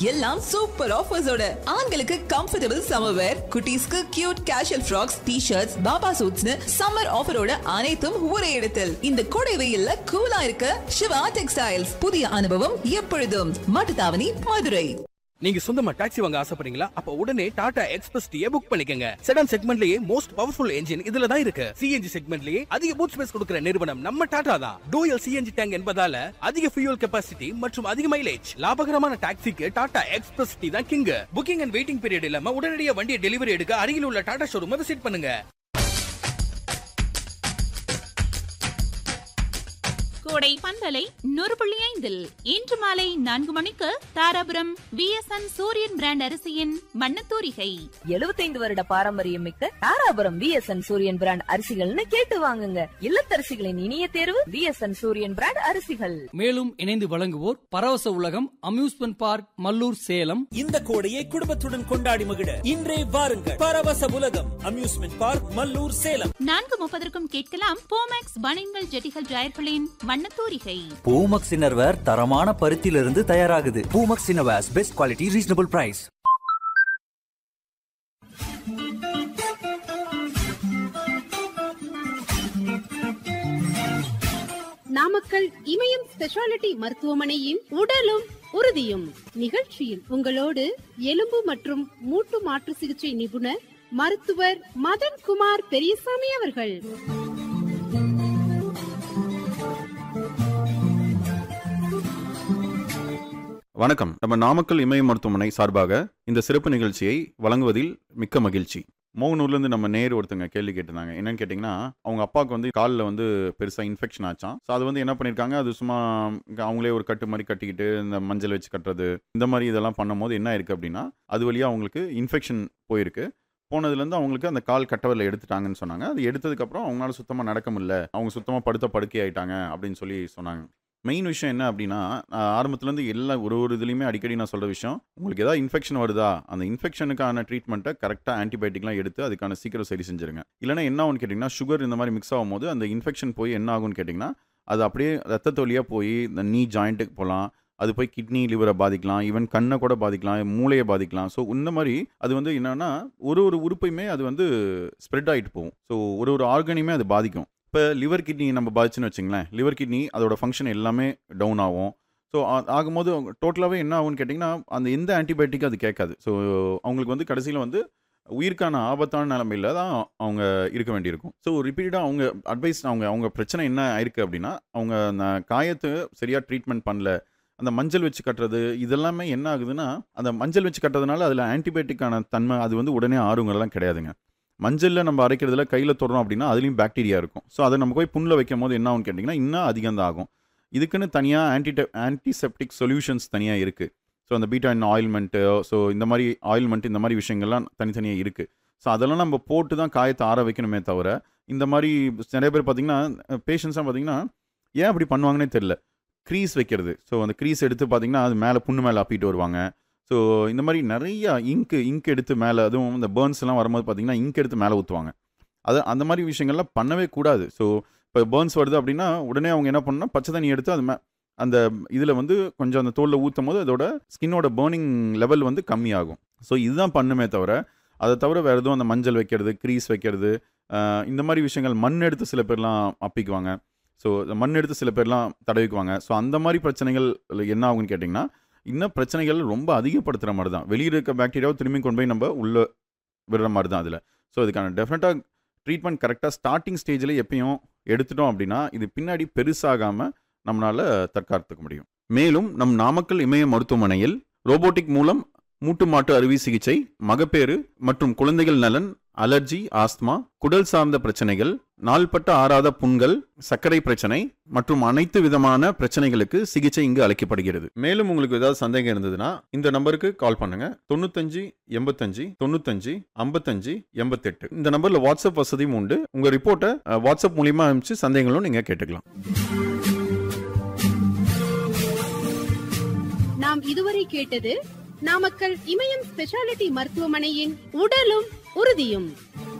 எல்லாம் சூப்பர் ஆஃபர்ஸோட ஆண்களுக்கு கம்ஃபர்டபுள் சம்மர் வேர் குட்டீஸ்க்கு cute casual frocks T shirts baba சூட்ஸ்னு சம்மர் ஆஃபரோட அனைத்தும் ஒரே இடத்தில் இந்த கோடை வெயில்ல கூலா இருக்க சிவா டெக்ஸ்டைல்ஸ் புதிய அனுபவம் எப்பொழுதும் மாட்டுத்தாவணி மதுரை நீங்க சொந்தமா டாக்ஸி வாங்க ஆசைப்படுறீங்களா அப்ப உடனே டாடா எக்ஸ்பிரஸ் டீயை புக் பண்ணிக்கங்க செடான் செக்மெண்ட்லயே மோஸ்ட் பவர்ஃபுல் என்ஜின் இதுல தான் இருக்கு சிஎன்ஜி செக்மெண்ட்லயே அதிக பூட் ஸ்பேஸ் கொடுக்கிற நிறுவனம் நம்ம டாடா தான் டூயல் சிஎன்ஜி டேங்க் என்பதால அதிக ஃபியூல் கெபாசிட்டி மற்றும் அதிக மைலேஜ் லாபகரமான டாக்ஸிக்கு டாடா எக்ஸ்பிரஸ் டீ தான் king booking and waiting period இல்லாம உடனடியாக வண்டியை டெலிவரி எடுக்க அருகில் உள்ள டாடா ஷோரூம் விசிட் பண்ணுங்க கோடை பண்பலை நூறு புள்ளி ஐந்தில் இன்று மாலை நான்கு மணிக்கு தாராபுரம் விஎஸ்என் சூரியன் பிராண்ட் அரிசியின் மண்ணத்தூரிகை எழுபத்தைந்து வருட பாரம்பரியம் மிக்க தாராபுரம் விஎஸ்என் சூரியன் பிராண்ட் அரிசிகள்னு கேட்டு வாங்குங்க இல்லத்தரசிகளின் இனிய தேர்வு விஎஸ்என் சூரியன் பிராண்ட் அரிசிகள் மேலும் இணைந்து வழங்குவோர் பரவச உலகம் அம்யூஸ்மெண்ட் பார்க் மல்லூர் சேலம் இந்த கோடையை குடும்பத்துடன் கொண்டாடி மகிழ இன்றே வாருங்கள் பரவச உலகம் அம்யூஸ்மெண்ட் பார்க் மல்லூர் சேலம் நான்கு முப்பதற்கும் கேட்கலாம் போமேக்ஸ் பனின்கள் ஜெட்டிகள் ஜாயர்களின் மண்ணத்தூரிகை பூமக்ஸ் இன்னர்வேர் தரமான பருத்தியிலிருந்து தயாராகுது Poomex innerwears best quality reasonable price Namakkal Imayam speciality மருத்துவமனையின் உடலும் உறுதியும் நிகழ்ச்சியில் உங்களோடு எலும்பு மற்றும் மூட்டு மாற்று சிகிச்சை நிபுணர் மருத்துவர் மதன் குமார் பெரியசாமி அவர்கள் வணக்கம் நம்ம நாமக்கல் இமய மருத்துவமனை சார்பாக இந்த சிறப்பு நிகழ்ச்சியை வழங்குவதில் மிக்க மகிழ்ச்சி மோகனூர்லேருந்து நம்ம நேர் ஒருத்தங்க கேள்வி கேட்டிருந்தாங்க என்னன்னு கேட்டிங்கன்னா அவங்க அப்பாவுக்கு வந்து காலில் வந்து பெருசாக இன்ஃபெக்ஷன் ஆச்சாம் ஸோ அது வந்து என்ன பண்ணியிருக்காங்க அது சும்மா அவங்களே ஒரு கட்டு மாதிரி கட்டிக்கிட்டு இந்த மஞ்சள் வச்சு கட்டுறது இந்த மாதிரி இதெல்லாம் பண்ணும்போது என்ன இருக்குது அப்படின்னா அது வழியாக அவங்களுக்கு இன்ஃபெக்ஷன் போயிருக்கு போனதுலேருந்து அவங்களுக்கு அந்த கால் கட்டவரில் எடுத்துட்டாங்கன்னு சொன்னாங்க அது எடுத்ததுக்கப்புறம் அவங்களால சுத்தமாக நடக்க முடியல அவங்க சுத்தமாக படுத்த படுக்கை ஆயிட்டாங்க அப்படின்னு சொல்லி சொன்னாங்க மெயின் விஷயம் என்ன அப்படின்னா நான் ஆரம்பத்துலேருந்து எல்லா ஒரு ஒரு இதுலையுமே அடிக்கடி நான் சொல்கிற விஷயம் உங்களுக்கு ஏதாவது இன்ஃபெக்ஷன் வருதா அந்த இன்ஃபெக்ஷனுக்கான ட்ரீட்மெண்ட்டை கரெக்டாக ஆன்டிபயோட்டிக்லாம் எடுத்து அதுக்கான சீக்கிரம் சரி செஞ்சுருங்க இல்லைனா என்ன ஆகும்னு கேட்டிங்கன்னா சுகர் இந்த மாதிரி மிக்ஸ் ஆகும்போது அந்த இன்ஃபெக்ஷன் போய் என்ன ஆகும்னு கேட்டிங்கன்னா அது அப்படியே ரத்த வழியாக போய் இந்த நீ ஜாயிண்ட்டுக்கு போகலாம் அது போய் கிட்னி லிவரை பாதிக்கலாம் ஈவன் கண்ணை கூட பாதிக்கலாம் மூளையை பாதிக்கலாம் ஸோ இந்த மாதிரி அது வந்து என்னன்னா ஒரு ஒரு உறுப்பையுமே அது வந்து ஸ்ப்ரெட் ஆகிட்டு போகும் ஸோ ஒரு ஒரு ஆர்கனையுமே அது பாதிக்கும் இப்போ லிவர் கிட்னி நம்ம பாதிச்சுன்னு வச்சுங்களேன் லிவர் கிட்னி அதோட ஃபங்க்ஷன் எல்லாமே டவுன் ஆகும் ஸோ ஆகும்போது டோட்டலாகவே என்ன ஆகும்னு கேட்டிங்கன்னா அந்த எந்த ஆன்டிபயோட்டிக்கும் அது கேட்காது ஸோ அவங்களுக்கு வந்து கடைசியில் வந்து உயிருக்கான ஆபத்தான நிலமையில தான் அவங்க இருக்க வேண்டியிருக்கும் ஸோ ரிப்பீட்டடாக அவங்க அட்வைஸ் அவங்க அவங்க பிரச்சனை என்ன ஆயிருக்கு அப்படின்னா அவங்க அந்த காயத்தை சரியாக ட்ரீட்மெண்ட் பண்ணல அந்த மஞ்சள் வச்சு கட்டுறது இதெல்லாமே என்ன ஆகுதுன்னா அந்த மஞ்சள் வச்சு கட்டுறதுனால அதில் ஆன்டிபயோட்டிக்கான தன்மை அது வந்து உடனே ஆறுங்கெல்லாம் கிடையாதுங்க மஞ்சளில் நம்ம அரைக்கிறதுல கையில் தொடுறோம் அப்படின்னா அதுலேயும் பாக்டீரியா இருக்கும் ஸோ அதை நம்ம போய் புண்ணில் வைக்கும் போது என்ன ஆகும்னு கேட்டிங்கன்னா இன்னும் அதிகம் தான் ஆகும் இதுக்குன்னு தனியாக ஆன்டி ஆன்டிசெப்டிக் சொல்யூஷன்ஸ் தனியாக இருக்குது ஸோ அந்த பீட்டாயின் ஆயில்மெண்ட்டு ஸோ இந்த மாதிரி ஆயில்மெண்ட் இந்த மாதிரி விஷயங்கள்லாம் தனித்தனியாக இருக்குது ஸோ அதெல்லாம் நம்ம போட்டு தான் காயத்தை ஆற வைக்கணுமே தவிர இந்த மாதிரி நிறைய பேர் பார்த்தீங்கன்னா பேஷண்ட்ஸாக பார்த்தீங்கன்னா ஏன் அப்படி பண்ணுவாங்கன்னே தெரில க்ரீஸ் வைக்கிறது ஸோ அந்த க்ரீஸ் எடுத்து பார்த்தீங்கன்னா அது மேலே புண்ணு மேலே அப்பிட்டு வருவாங்க ஸோ இந்த மாதிரி நிறைய இங்கு இங்க் எடுத்து மேலே அதுவும் இந்த பேர்ன்ஸ் எல்லாம் வரும்போது பார்த்தீங்கன்னா இங்க் எடுத்து மேலே ஊற்றுவாங்க அது அந்த மாதிரி விஷயங்கள்லாம் பண்ணவே கூடாது ஸோ இப்போ பேர்ன்ஸ் வருது அப்படின்னா உடனே அவங்க என்ன பண்ணணும் பச்சை தண்ணி எடுத்து அது மே அந்த இதில் வந்து கொஞ்சம் அந்த தோலில் ஊற்றும் போது அதோட ஸ்கின்னோட பேர்னிங் லெவல் வந்து கம்மியாகும் ஸோ இதுதான் பண்ணுமே தவிர அதை தவிர வேறு எதுவும் அந்த மஞ்சள் வைக்கிறது க்ரீஸ் வைக்கிறது இந்த மாதிரி விஷயங்கள் மண் எடுத்து சில பேர்லாம் அப்பிக்குவாங்க ஸோ மண் எடுத்து சில பேர்லாம் தடவிக்குவாங்க ஸோ அந்த மாதிரி பிரச்சனைகள் என்ன ஆகும்னு கேட்டிங்கன்னா இன்னும் பிரச்சனைகள் ரொம்ப அதிகப்படுத்துகிற மாதிரி தான் வெளியில் இருக்க பாக்டீரியாவை திரும்பி கொண்டு போய் நம்ம உள்ளே விடுற மாதிரி தான் அதில் ஸோ இதுக்கான டெஃபினட்டாக ட்ரீட்மெண்ட் கரெக்டாக ஸ்டார்டிங் ஸ்டேஜில் எப்பயும் எடுத்துட்டோம் அப்படின்னா இது பின்னாடி பெருசாகாமல் நம்மளால் தற்காத்துக்க முடியும் மேலும் நம் நாமக்கல் இமய மருத்துவமனையில் ரோபோட்டிக் மூலம் மூட்டு மாட்டு அறுவை சிகிச்சை மகப்பேறு மற்றும் குழந்தைகள் நலன் அலர்ஜி ஆஸ்துமா குடல் சார்ந்த பிரச்சனைகள் நாள்பட்ட ஆறாத புண்கள் சர்க்கரை பிரச்சனை மற்றும் அனைத்து விதமான பிரச்சனைகளுக்கு சிகிச்சை இங்கு அளிக்கப்படுகிறது மேலும் உங்களுக்கு ஏதாவது சந்தேகம் இருந்ததுன்னா இந்த நம்பருக்கு கால் பண்ணுங்க தொண்ணூத்தஞ்சு எண்பத்தஞ்சு தொண்ணூத்தஞ்சு ஐம்பத்தஞ்சு எண்பத்தெட்டு இந்த நம்பர்ல வாட்ஸ்அப் வசதியும் உண்டு உங்க ரிப்போர்ட்டை வாட்ஸ்அப் மூலியமா அனுப்பிச்சு சந்தேகங்களும் நீங்க கேட்டுக்கலாம் நாம் இதுவரை கேட்டது நாமக்கல் இமயம் ஸ்பெஷாலிட்டி மருத்துவமனையின் உடலும் உறுதியும்